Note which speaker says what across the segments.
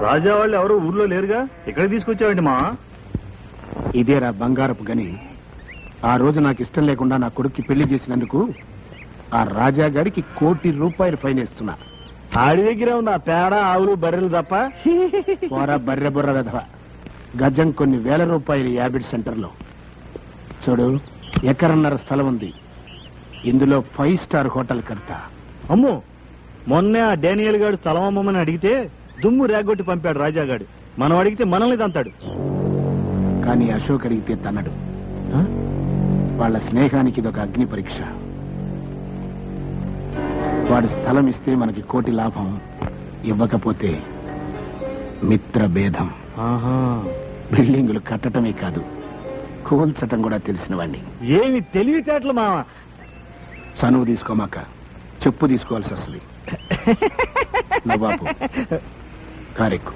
Speaker 1: రాజా వాళ్ళు ఎవరు ఊర్లో లేరుగా ఇక్కడ తీసుకొచ్చావండి మా
Speaker 2: ఇదేరా బంగారపు గని ఆ రోజు నాకు ఇష్టం లేకుండా నా కొడుక్కి పెళ్లి చేసినందుకు ఆ రాజా గారికి కోటి రూపాయలు ఫైన్ ఇస్తున్నా
Speaker 1: ఆడి దగ్గర ఉంది ఆ పేడ ఆవులు బర్రెలు తప్ప
Speaker 2: పోరా బర్రె బుర్ర వెధవ గజం కొన్ని వేల రూపాయలు యాబిడ్ సెంటర్లో చూడు ఎకరన్నర స్థలం ఉంది ఇందులో ఫైవ్ స్టార్ హోటల్ కడతా
Speaker 1: అమ్మో మొన్నే ఆ డానియల్ గాడు స్థలం అమ్మమని అడిగితే దుమ్ము రేగొట్టి పంపాడు రాజాగాడు మనం అడిగితే మనల్ని తంతాడు
Speaker 2: కానీ అశోక్ అడిగితే తన్నడు
Speaker 1: ఆ?
Speaker 2: వాళ్ళ స్నేహానికి ఇదొక అగ్ని పరీక్ష వాడు స్థలం ఇస్తే మనకి కోటి లాభం ఇవ్వకపోతే మిత్ర భేదం
Speaker 1: ఆహా.
Speaker 2: బిల్డింగులు కట్టడమే కాదు కూల్చటం కూడా తెలిసిన వాణ్ణి
Speaker 1: ఏమి తెలివితేటలు మావా
Speaker 2: చనువు తీసుకోమాక చెప్పు తీసుకోవాల్సి వస్తుంది నవాబు కారెక్కు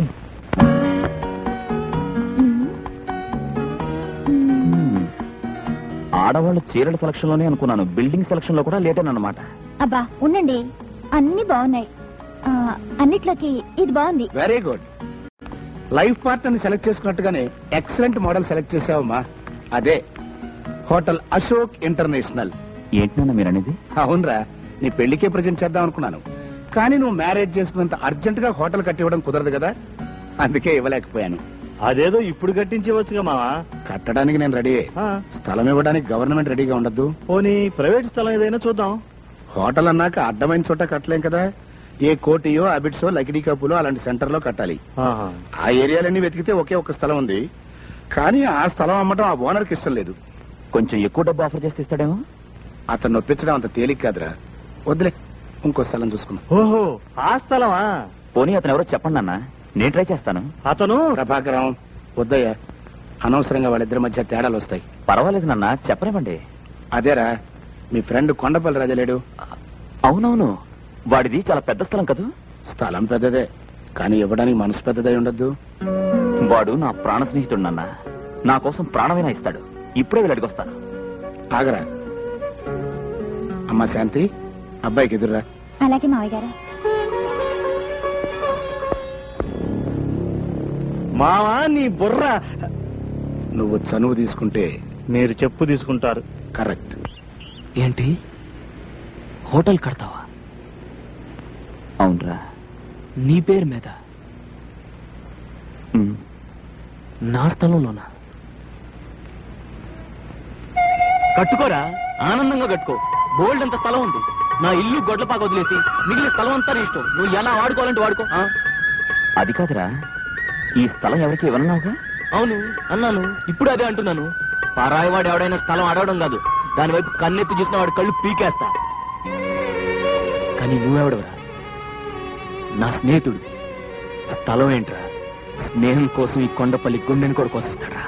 Speaker 3: ఆడవాళ్ళు చీరల సెలక్షన్ లోనే అనుకున్నాను బిల్డింగ్ సెలక్షన్ లో కూడా లేటేనమాట
Speaker 4: అబ్బా ఉండండి అన్ని బాగున్నాయి ఆ, అన్నిట్లోకి ఇది బాగుంది
Speaker 2: very good life partner select చేసుకున్నట్టుగానే ఎక్సలెంట్ మోడల్ సెలెక్ట్ చేసావమ్మా అదే హోటల్ అశోక్ ఇంటర్నేషనల్
Speaker 3: ఏంటి నాన్న మీరు అనేది
Speaker 2: అవునరా నీ పెళ్లికే ప్రజెంట్ చేద్దాం అనుకున్నాను కానీ నువ్వు మ్యారేజ్ చేసుకున్నంత అర్జెంట్ గా హోటల్ కట్టివ్వడం కుదరదు కదా అందుకే ఇవ్వలేకపోయాను
Speaker 1: అదేదో ఇప్పుడు కట్టించవచ్చుగా మావా
Speaker 2: కట్టడానికి నేను రెడీ
Speaker 1: ఆ,
Speaker 2: స్థలం ఇవ్వడానికి గవర్నమెంట్ రెడీగా ఉండద్దు
Speaker 1: పోనీ ప్రైవేట్ స్థలం ఏదైనా చూద్దాం
Speaker 2: హోటల్ అన్నాక అడ్డమైన చోట కట్టలేం కదా ఏ కోటియో అబిడ్సో లకిడీ కప్పులో అలాంటి సెంటర్ లో కట్టాలి
Speaker 1: ఆహా.
Speaker 2: ఆ ఏరియాలన్నీ వెతికితే ఒకే ఒక స్థలం ఉంది కానీ ఆ స్థలం అమ్మటం ఆ ఓనర్కి ఇష్టం లేదు
Speaker 3: కొంచెం ఎక్కువ డబ్బు ఆఫర్ చేస్తే ఇస్తాడేమో
Speaker 2: అతను నొప్పించడం అంత తేలిక కాదురా వదిలే ఇంకో స్థలం చూసుకుందాం
Speaker 1: ఓహో ఆ స్థలమా
Speaker 3: పోనీ అతను ఎవరో చెప్పండి నాన్న నేను ట్రై చేస్తాను
Speaker 1: అతను
Speaker 2: ప్రభాకరం వద్దయ్యా అనవసరంగా వాళ్ళిద్దరి మధ్య తేడాలు వస్తాయి
Speaker 3: పర్వాలేదు నాన్న చెప్పనివ్వండి
Speaker 2: అదేరా మీ ఫ్రెండ్ కొండపల్లి రాజా లేడు
Speaker 3: అవునవును వాడిది చాలా పెద్ద స్థలం కదూ
Speaker 2: స్థలం పెద్దదే కానీ ఇవ్వడానికి మనసు పెద్దదై ఉండొద్దు
Speaker 3: వాడు నా ప్రాణ స్నేహితుడు నాన్న నా కోసం ప్రాణమైనా ఇస్తాడు ఇప్పుడే వీళ్ళు అడిగొస్తాను
Speaker 2: ఆగరా అమ్మా శాంతి అబ్బాయికి ఎదురురా
Speaker 4: అలాగే మావయ్య గారు
Speaker 1: మావా నీ బుర్ర
Speaker 2: నువ్వు చనువు తీసుకుంటే
Speaker 1: మీరు చెప్పు తీసుకుంటారు
Speaker 2: కరెక్ట్
Speaker 5: ఏంటి హోటల్ కడతావా
Speaker 3: అవునరా
Speaker 5: నీ పేరు మీద
Speaker 3: ఉమ్.
Speaker 5: నా స్థలంలోనా కట్టుకోరా ఆనందంగా కట్టుకో బోల్డ్ అంత స్థలం ఉంది నా ఇల్లు గొడ్లపాక వదిలేసి మిగిలిన స్థలం అంతా నీ ఇష్టం నువ్వు ఎలా వాడుకోవాలంటే వాడుకో ఆ?
Speaker 3: అది కాదురా ఈ స్థలం ఎవరికి ఇవ్వనున్నావుగా
Speaker 5: అవును అన్నాను ఇప్పుడు అదే అంటున్నాను పరాయివాడు ఎవడైనా స్థలం అడగడం కాదు దాని వైపు కన్నెత్తి చూసిన వాడి కళ్ళు పీకేస్తా కానీ నువ్వెవడవరా నా స్నేహితుడు స్థలం ఏంట్రా స్నేహం కోసం ఈ కొండపల్లి గుండెని కూడా కోసిస్తాడ్రా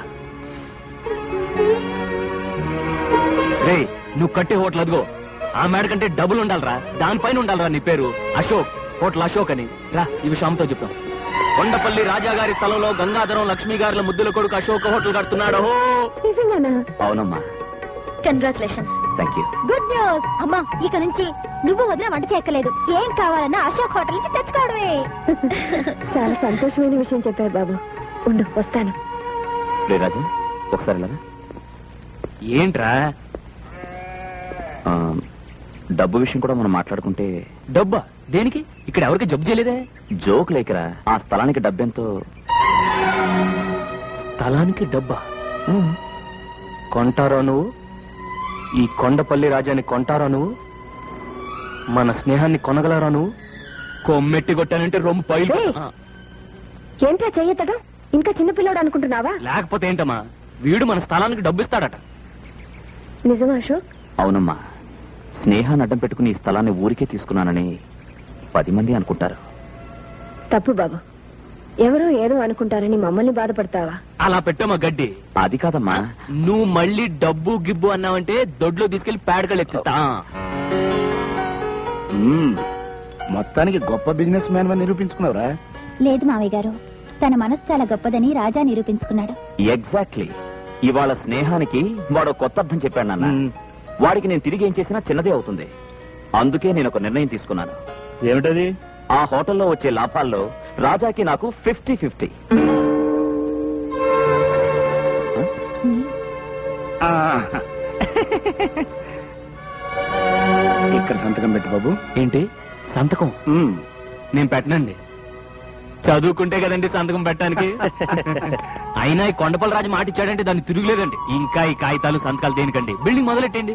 Speaker 5: రే నువ్వు కట్టే హోటల్ అదిగో ఆ మేడ కంటే డబుల్ ఉండాలరా దానిపైన ఉండాలరా నీ పేరు అశోక్ హోటల్ అశోక్ అని రా ఈ విషయంతో చెప్తాం కొండపల్లి రాజాగారి స్థలంలో గంగాధరం లక్ష్మీ గారుల ముద్దుల కొడుకు అశోక్ హోటల్ కడుతున్నాడు ఓహో
Speaker 4: నిజంగానా
Speaker 3: అవునమ్మా
Speaker 4: congratulations
Speaker 3: thank you
Speaker 4: good news అమ్మా ఇక నుంచి నువ్వు వదిన వంట చేయక్కలేదు ఏం కావాలన్నా అశోక్ హోటల్ నుంచి తెచ్చుకోవడమే
Speaker 6: చాలా సంతోషమైన విషయం చెప్పారు బాబు ఉండు వస్తాను
Speaker 3: రే రాజా ఒకసారి ఇలాగా
Speaker 5: ఏంట్రా
Speaker 3: ఆ, డబ్బు విషయం కూడా మనం మాట్లాడుకుంటే
Speaker 5: డబ్బా దేనికి ఇక్కడ ఎవరికి జబ్బు చేయలేదే
Speaker 3: జోక్ లేకరా ఆ స్థలానికి డబ్బెంతో
Speaker 5: స్థలానికి డబ్బా కొంటారా నువ్వు ఈ కొండపల్లి రాజాని కొంటారా నువ్వు మన స్నేహాన్ని కొనగలరా నువ్వు కొమ్మెట్టి కొట్టానంటే రొమ్ము పైలు
Speaker 6: ఏయ్! ఏంట్రా చెయ్యతడం ఇంకా చిన్నపిల్లోడు అనుకుంటున్నావా
Speaker 5: లేకపోతే ఏంటమ్మా వీడు మన స్థలానికి డబ్బు ఇస్తాడట
Speaker 6: నిజమా అశోక్
Speaker 3: అవునమ్మా స్నేహాన్ని అడ్డం పెట్టుకుని ఈ స్థలాన్ని ఊరికే తీసుకున్నానని పది మంది అనుకుంటారు
Speaker 6: తప్పు బాబు ఎవరో ఏదో అనుకుంటారని మమ్మల్ని బాధపడతావా
Speaker 5: అలా పెట్టమ్మా గడ్డి
Speaker 3: అది కాదమ్మా
Speaker 5: నువ్వు మళ్ళీ డబ్బు గిబ్బు అన్నావంటే దొడ్లో తీసుకెళ్లి పేడకలు ఎత్తిస్తా
Speaker 2: మ్మ్. మొత్తానికి గొప్ప బిజినెస్ మ్యాన్ అని నిరూపించుకున్నావురా
Speaker 4: లేదు మావయ్య గారు తన మనసు చాలా గొప్పదని రాజా నిరూపించుకున్నాడు
Speaker 3: ఎగ్జాక్ట్లీ ఇవాళ స్నేహానికి వాడు కొత్త అర్థం చెప్పాడు నాన్న
Speaker 1: మ్,
Speaker 3: వాడికి నేను తిరిగి ఏం చేసినా చిన్నదే అవుతుంది అందుకే నేను ఒక నిర్ణయం తీసుకున్నాను
Speaker 1: ఏమిటది
Speaker 3: ఆ హోటల్లో వచ్చే లాభాల్లో రాజాకి నాకు ఫిఫ్టీ ఫిఫ్టీ
Speaker 2: ఆ. ఇక్కడ సంతకం పెట్టు బాబు
Speaker 5: ఏంటి సంతకం
Speaker 2: ఉమ్.
Speaker 5: నేను పెట్టనండి చదువుకుంటే కదండి సంతకం పెట్టడానికి అయినా ఈ కొండపల్లి రాజు మాట ఇచ్చాడంటే దాన్ని తిరుగులేదండి ఇంకా ఈ కాగితాలు సంతకాలు దేనికండి బిల్డింగ్ మొదలెట్టండి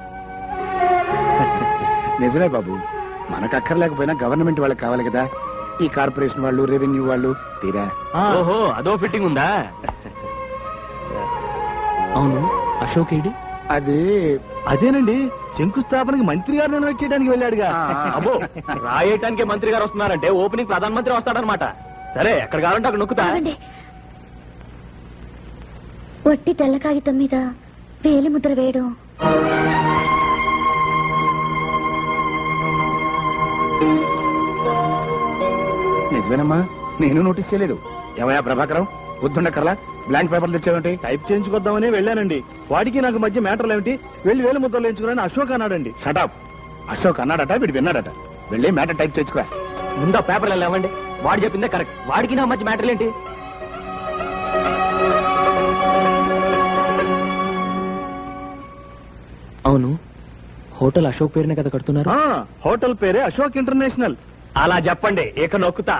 Speaker 2: నిజమే బాబు మనకు అక్కర్లేకపోయినా గవర్నమెంట్ వాళ్ళకి కావాలి కదా ఈ కార్పొరేషన్ వాళ్ళు రెవెన్యూ వాళ్ళు తీరా
Speaker 1: ఆ,
Speaker 5: ఓహో అదో ఫిట్టింగ్ ఉందా అవును అశోక్ ఏడి
Speaker 2: అది
Speaker 1: అదేనండి శంకుస్థాపనకి మంత్రి గారిని ఇన్వైట్ చేయడానికి వెళ్ళాడుగా
Speaker 5: అబ్బో రాయటానికి మంత్రి గారు వస్తున్నారంటే ఓపెనింగ్ ప్రధానమంత్రి వస్తాడనమాట సరే ఎక్కడ కావాలంటే అక్కడ నొక్కుతా
Speaker 4: ఆగండి. వట్టి తెల్ల కాగితం మీద వేలి ముద్ర వేయడం
Speaker 2: నిజమేనమ్మా నేను నోటీస్ చేయలేదు ఏమయ్యా ప్రభాకరం బుద్ధుండకర్లా బ్లాంక్ పేపర్లు తెచ్చావేంటి
Speaker 1: టైప్ చేయించుకొద్దామని వెళ్ళానండి వాడికి నాకు మధ్య మ్యాటర్లు ఏమిటి వెళ్ళి వేలు ముద్దలు వేయించుకుని అశోక్ అన్నాడండి
Speaker 2: షటప్ అశోక్ అన్నాడట వీడు విన్నాడట వెళ్ళి మ్యాటర్ టైప్ చేసుకో
Speaker 5: ముందు ఆ పేపర్లు లేవండి వాడు చెప్పిందే కరెక్ట్ వాడికి నా మధ్య మ్యాటర్ ఏంటి అవును హోటల్ అశోక్ పేరునే కదా కడుతున్నారు
Speaker 1: ఆ, హోటల్ పేరే అశోక్ ఇంటర్నేషనల్
Speaker 5: అలా చెప్పండి ఇక నొక్కుతా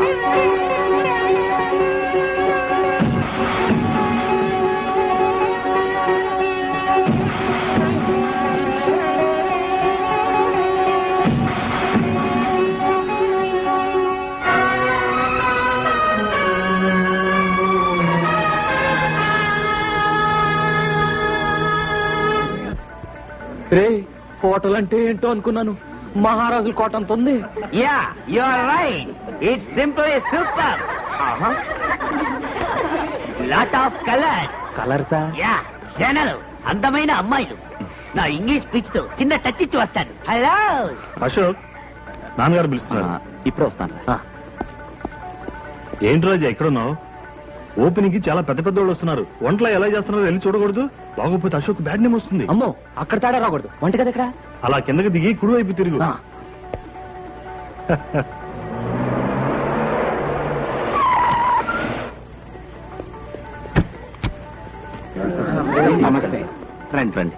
Speaker 5: రే హోటల్ అంటే ఏంటో అనుకున్నాను మహారాజుల కోట అంత ఉంది
Speaker 3: yeah you are right it's simple super
Speaker 7: lot of colours
Speaker 5: కలర్సా
Speaker 7: యా జనలు అందమైన అమ్మాయిలు నా ఇంగ్లీష్ స్పీచ్ తో చిన్న టచ్ ఇచ్చి వస్తాను హలో
Speaker 1: అశోక్ నాన్నగారు పిలుస్తున్నారు
Speaker 3: ఇప్పుడే వస్తాను
Speaker 1: ఏంటి రాజా ఎక్కడున్నావు ఓపెనింగ్ కి చాలా పెద్ద పెద్ద వాళ్ళు వస్తున్నారు వంటలు ఎలా చేస్తున్నారో వెళ్ళి చూడకూడదు బాగోపోతే అశోక్ బ్యాడ్ నేమ్ వస్తుంది
Speaker 5: అమ్మో అక్కడ తేడా రాకూడదు వంటగది ఎక్కడ
Speaker 1: అలా కిందకి దిగి కుడివైపు తిరుగు
Speaker 5: ఆ.
Speaker 2: నమస్తే రండి
Speaker 3: రండి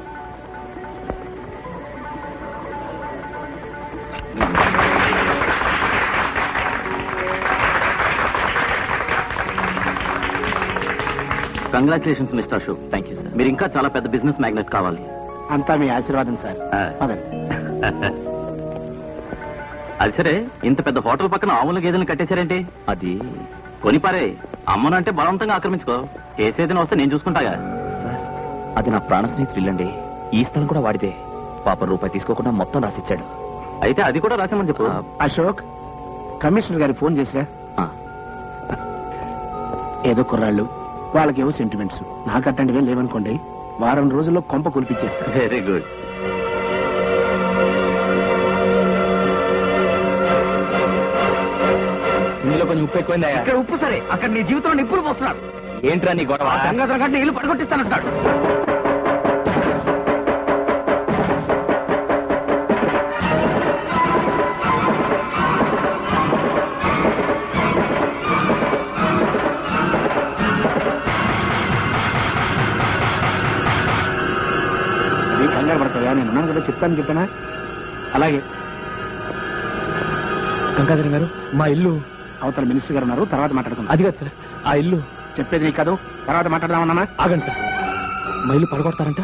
Speaker 3: congratulations mister Ashok thank you sir మీరు ఇంకా చాలా పెద్ద బిజినెస్ మ్యాగ్నెట్ కావాలి
Speaker 2: అంతా మీ ఆశీర్వాదం సార్
Speaker 3: ఆ.
Speaker 2: పదండి
Speaker 3: అది సరే ఇంత పెద్ద హోటల్ పక్కన ఆవుల గేదెలను కట్టేశారేంటి అది కొనిపారే అమ్మనంటే బలవంతంగా ఆక్రమించుకో కేసేదైనా వస్తే నేను చూసుకుంటాగా సార్ అది నా ప్రాణ స్నేహితుడు ఇల్లండి ఈ స్థలం కూడా వాడిదే పాప రూపాయి తీసుకోకుండా మొత్తం రాసిచ్చాడు అయితే అది కూడా రాసామని చెప్పు
Speaker 2: అశోక్ కమిషనర్ గారి ఫోన్ చేసిరా
Speaker 3: ఆ,
Speaker 2: ఏదో కుర్రాళ్ళు వాళ్ళకేవో సెంటిమెంట్స్ నాకు అట్లాంటివే లేవనుకోండి వారం రోజుల్లో కొంప కులిపించేస్తారు
Speaker 3: వెరీ గుడ్
Speaker 5: ఇందులో కొంచెం ఉప్పు ఎక్కువైందా
Speaker 7: ఇక్కడ ఉప్పు సరే అక్కడ నీ జీవితంలో నిప్పులు పోస్తున్నాడు
Speaker 5: ఏంట్రా నీ గొడవ
Speaker 7: గంగాధర గంట ఇల్లు పడగొట్టిస్తానంటున్నాడు
Speaker 2: అది కంగారు పడతాయా నేను ఉన్నాను కదా చెప్తాను చెప్పానా అలాగే
Speaker 5: గంగాధర్ గారు మా ఇల్లు
Speaker 2: అవతల మినిస్టర్ గారు ఉన్నారు తర్వాత మాట్లాడుకుందాం
Speaker 5: అది కాదు సార్ ఆ ఇల్లు
Speaker 2: చెప్పేది నీకు కాదు తర్వాత మాట్లాడదామన్నా
Speaker 5: ఆగండి సార్ మా ఇల్లు పడగొడతారంట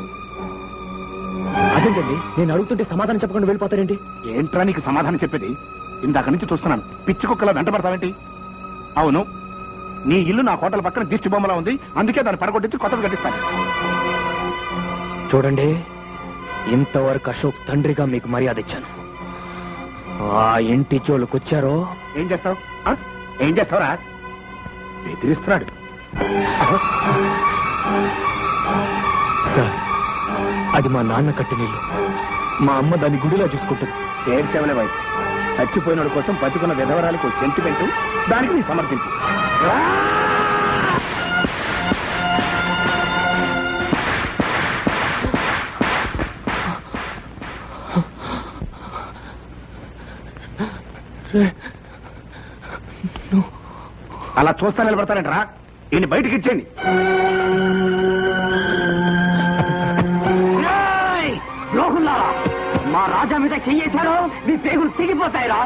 Speaker 5: అదేంటండి నేను అడుగుతుంటే సమాధానం చెప్పకుండా వెళ్ళిపోతారేంటి
Speaker 2: ఏంట్రా నీకు సమాధానం చెప్పేది ఇందాక నుంచి చూస్తున్నాను పిచ్చి కుక్కలా వెంట పడతావేంటి అవును నీ ఇల్లు నా హోటల్ పక్కన దిష్టి బొమ్మలా ఉంది అందుకే దాన్ని పడగొట్టించి కొత్తది కట్టిస్తాను
Speaker 5: చూడండి ఇంతవరకు అశోక్ తండ్రిగా మీకు మర్యాద ఇచ్చాను ఆ ఇంటి జోలికొచ్చారో
Speaker 2: ఏం చేస్తావు ఆ? ఏం చేస్తావురా బెదిరిస్తున్నాడు
Speaker 5: సార్ అది మా నాన్న కట్టిన ఇల్లు మా అమ్మ దాన్ని గుడిలో చూసుకుంటుంది
Speaker 2: ఏడ్చేవలే బాయ్ చచ్చిపోయినోడి కోసం బతుకున్న విధవరాలకు సెంటిమెంట్ దానికి నీ సమర్థింపు అలా చూస్తా నిలబడతానంటరా ఈయన బయటికి ఇచ్చేయండి
Speaker 7: ఏయ్! ద్రోహుల్లారా మా రాజా మీద చెయ్యేశారో మీ పేగులు తెగిపోతాయిరా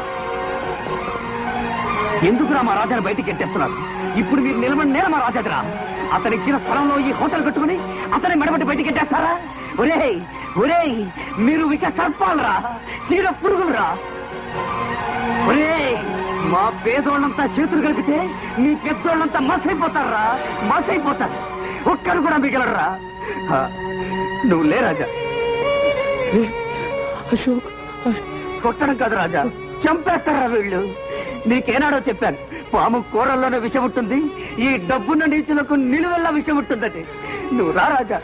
Speaker 7: ఎందుకురా మా రాజాని బయటికి ఎట్టేస్తున్నారు ఇప్పుడు మీరు నిలబడి నేల మా రాజాదిరా అతని ఇచ్చిన స్థలంలో ఈ హోటల్ కట్టుకుని అతని మెడబట్టి బయటికి ఎట్టేస్తారా ఒరేయ్ ఒరేయ్ మీరు విష సర్పాలరా చీడ పురుగులరా ఒరేయ్ మా పేదోళ్ళంతా చేతులు కలిపితే మీ పెద్దోళ్ళంతా మసైపోతారా మసైపోతారు ఒక్కరు కూడా మిగలరా ఆ, నువ్వు లే రాజా అశోక్ కొట్టడం కాదు రాజా చంపేస్తారా వీళ్ళు నీకేనాడో చెప్పాను పాము కూరల్లోనే విషం ఉంటుంది ఈ డబ్బున్న నీచులకు నిలువెల్లా విషం ఉంటుందని నువ్వు రా రాజా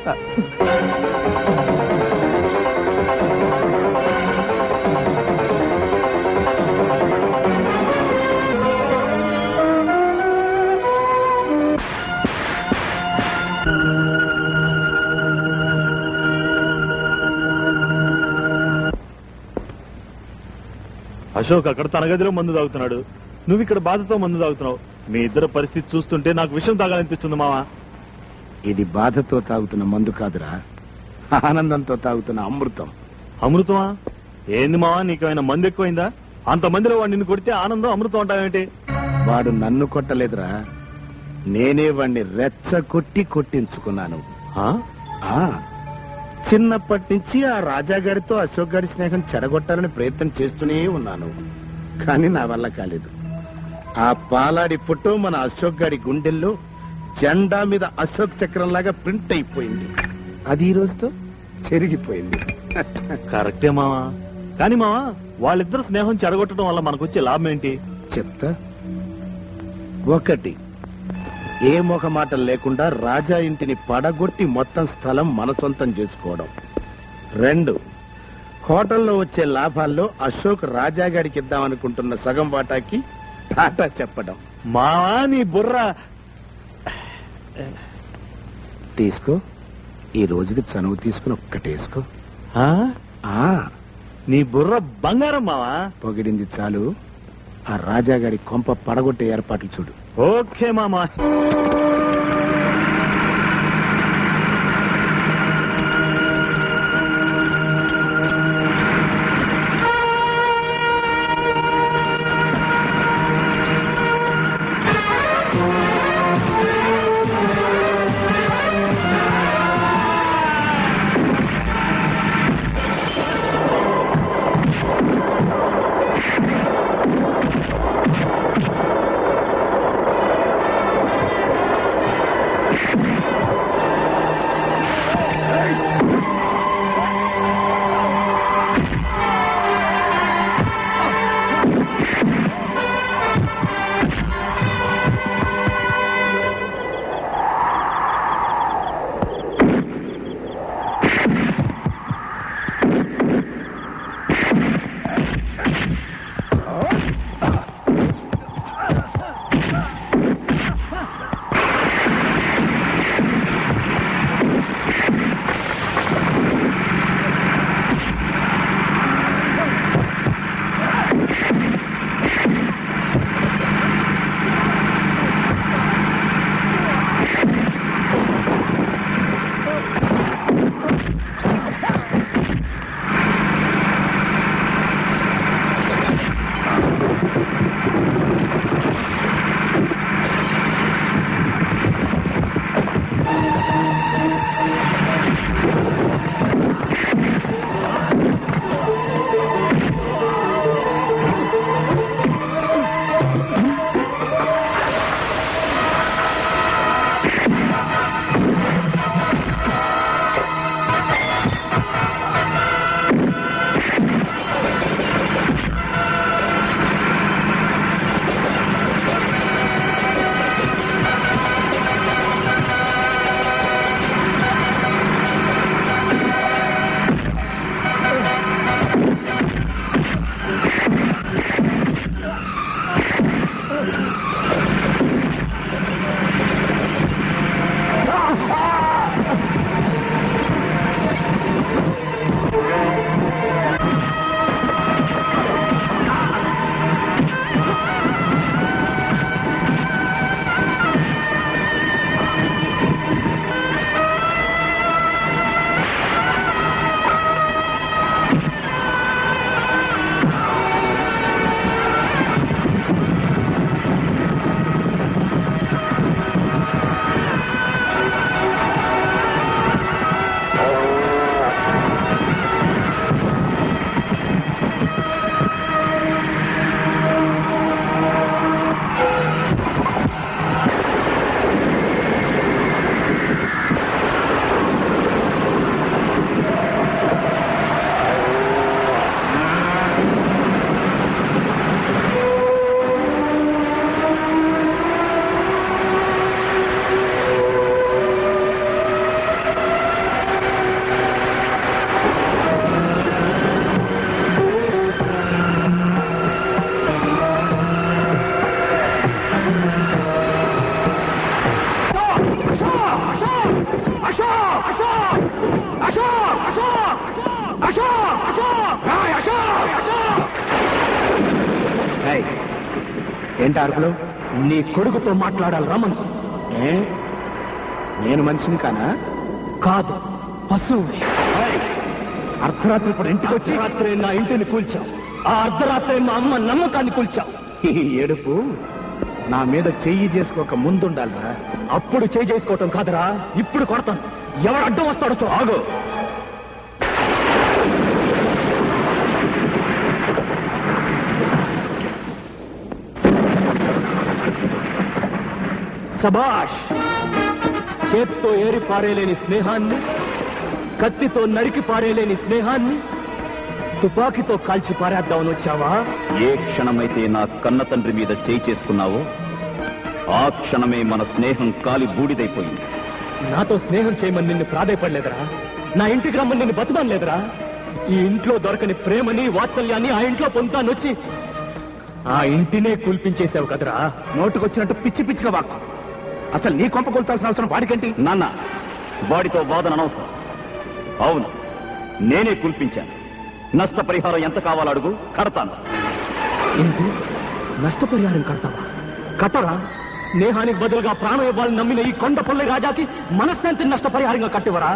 Speaker 1: అశోక్ అక్కడ తన గదిలో మందు తాగుతున్నాడు నువ్వు ఇక్కడ బాధతో మందు తాగుతున్నావు మీ ఇద్దరు పరిస్థితి చూస్తుంటే నాకు విషయం తాగాలనిపిస్తుంది మావా
Speaker 2: ఇది బాధతో తాగుతున్న మందు కాదురా ఆనందంతో తాగుతున్న అమృతం
Speaker 1: అమృతమా ఏంది మావా నీకేమైనా మందు ఎక్కువైందా అంత మందిలో వాడు నిన్ను కొడితే ఆనందం అమృతం అంటావేంటి
Speaker 2: వాడు నన్ను కొట్టలేదురా నేనే వాణ్ణి రెచ్చ కొట్టి కొట్టించుకున్నాను
Speaker 1: ఆ?
Speaker 2: ఆ చిన్నప్పటి నుంచి ఆ రాజాగారితో అశోక్ గారి స్నేహం చెడగొట్టాలని ప్రయత్నం చేస్తూనే ఉన్నాను కానీ నా వల్ల కాలేదు ఆ పాలాడి ఫోటో మన అశోక్ గారి గుండెల్లో జెండా మీద అశోక్ చక్రం లాగా ప్రింట్ అయిపోయింది అది ఈ రోజుతో చెరిగిపోయింది
Speaker 1: కరెక్టే మావా కానీ మావా వాళ్ళిద్దరు స్నేహం చెడగొట్టడం వల్ల మనకొచ్చే లాభం ఏంటి
Speaker 2: చెప్తా ఒకటి ఏ మొహమాటం లేకుండా రాజా ఇంటిని పడగొట్టి మొత్తం స్థలం మన సొంతం చేసుకోవడం రెండు హోటల్లో వచ్చే లాభాల్లో అశోక్ రాజా గారికి ఇద్దామనుకుంటున్న సగం వాటాకి టాటా చెప్పడం
Speaker 1: మావా నీ బుర్ర
Speaker 2: తీసుకో ఈ రోజుకి చనువు తీసుకుని ఒక్కటేసుకో
Speaker 1: ఆ?
Speaker 2: ఆ
Speaker 1: నీ బుర్ర బంగారం మావా
Speaker 2: పొగిడింది చాలు ఆ రాజా గారి కొంప పడగొట్టే ఏర్పాట్లు చూడు
Speaker 1: ఓకే మామా
Speaker 2: ఏంటి అరుపులు
Speaker 5: నీ కొడుకుతో మాట్లాడాలి రమన్
Speaker 2: ఏ నేను మనిషిని కానా
Speaker 5: కాదు పశువు
Speaker 2: అర్ధరాత్రి ఇప్పుడు ఇంటికి వచ్చి
Speaker 5: అర్ధరాత్రి నా ఇంటిని కూల్చావు ఆ అర్ధరాత్రి మా అమ్మ నమ్మకాన్ని కూల్చావు
Speaker 2: ఈ ఏడుపు నా మీద చెయ్యి చేసుకోక ముందుండాలిరా
Speaker 5: అప్పుడు చేయి చేసుకోవటం కాదురా ఇప్పుడు కొడతాను ఎవడు అడ్డం వస్తాడో చూ ఆగు సబాష్ చేత్తో ఏరి పారేలేని స్నేహాన్ని కత్తితో నరికి పారేలేని స్నేహాన్ని తుపాకీతో కాల్చి పారేద్దామని వచ్చావా
Speaker 3: ఏ క్షణమైతే నా కన్న తండ్రి మీద చేయి చేసుకున్నావో ఆ క్షణమే మన స్నేహం కాలి బూడిదైపోయింది
Speaker 5: నాతో స్నేహం చేయమని నిన్ను ప్రాధాయపడలేదురా నా ఇంటికి రమ్మని నిన్ను బతమనలేదురా ఈ ఇంట్లో దొరకని ప్రేమని వాత్సల్యాన్ని ఆ ఇంట్లో పొందుతానొచ్చి ఆ ఇంటినే కూల్పించేశావు కదరా
Speaker 2: నోటుకొచ్చినట్టు పిచ్చి పిచ్చిగా వాక్కు అసలు నీ కొంప కొలుతాల్సిన అవసరం వాడికేంటి
Speaker 3: నాన్న వాడితో వాదన అనవసరం అవును నేనే కుల్పించాను నష్టపరిహారం ఎంత కావాలో అడుగు కడతాను
Speaker 5: ఏంటి నష్టపరిహారం కడతావా కట్టరా స్నేహానికి బదులుగా ప్రాణం ఇవ్వాలని నమ్మిన ఈ కొండపల్లి రాజాకి మనశ్శాంతిని నష్టపరిహారంగా కట్టివరా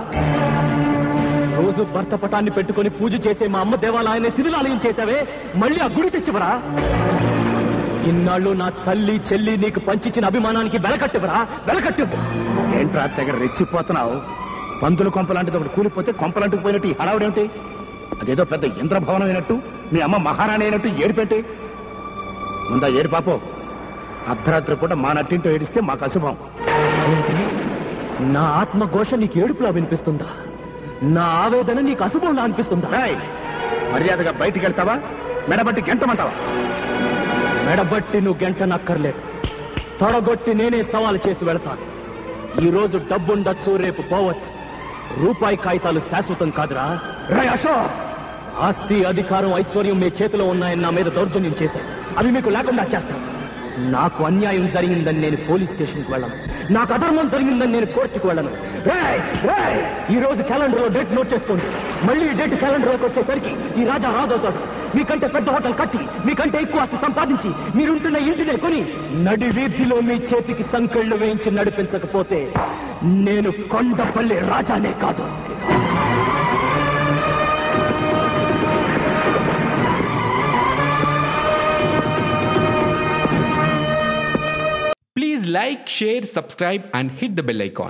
Speaker 5: రోజు భర్త పటాన్ని పెట్టుకొని పూజ చేసే మా అమ్మ దేవాలయాన్ని శిథిలాలయం చేసావే మళ్ళీ ఆ గుడి తెచ్చివరా ఇన్నాళ్ళు నా తల్లి చెల్లి నీకు పంచిచ్చిన అభిమానానికి వెలకట్టివరా వెలకట్టివ్వు
Speaker 2: ఏంట్రా తెగ రెచ్చిపోతున్నావు పందుల కొంపలాంటిది ఒకటి కూలిపోతే కొంపలాంటికి పోయినట్టు ఈ హడావుడేమిటి అదేదో పెద్ద ఇంద్రభవనం అయినట్టు మీ అమ్మ మహారాణి అయినట్టు ఏడిపెట్టి ముందా ఏడు పాపో అర్ధరాత్రి పూట మా నట్టింటో ఏడిస్తే మాకు అశుభం
Speaker 5: ఏంటి? నా ఆత్మఘోష నీకు ఏడుపులా వినిపిస్తుందా నా ఆవేదన నీకు అశుభంలా అనిపిస్తుందా
Speaker 2: రాయ్ మర్యాదగా బయటికి వెళ్తావా మెడబట్టి గెంటమంటావా
Speaker 5: మెడబట్టి నువ్వు గంట నక్కర్లేదు తొడగొట్టి నేనే సవాలు చేసి వెళతాను ఈ రోజు డబ్బుండొచ్చు రేపు పోవచ్చు రూపాయి కాగితాలు శాశ్వతం కాదురా రే అశోక్ ఆస్తి అధికారం ఐశ్వర్యం మీ చేతిలో ఉన్నాయని నా మీద దౌర్జన్యం చేశారు అవి మీకు లేకుండా చేస్తాను నాకు అన్యాయం జరిగిందని నేను పోలీస్ స్టేషన్కి వెళ్ళను నాకు అధర్మం జరిగిందని నేను కోర్టుకు వెళ్ళను రేయ్, రేయ్, ఈ రోజు క్యాలెండర్ లో డేట్ నోట్ చేసుకోండి మళ్ళీ ఈ డేట్ క్యాలెండర్ లోకి వచ్చేసరికి ఈ రాజా రాజు అవుతాడు మీకంటే పెద్ద హోటల్ కట్టి మీకంటే ఎక్కువ ఆస్తి సంపాదించి మీరుంటున్న ఇంటినే కొని నడి వీధిలో మీ చేతికి సంకెళ్ళు వేయించి నడిపించకపోతే నేను కొండపల్లి రాజానే కాదు
Speaker 8: Please like, share, subscribe, and hit the bell icon.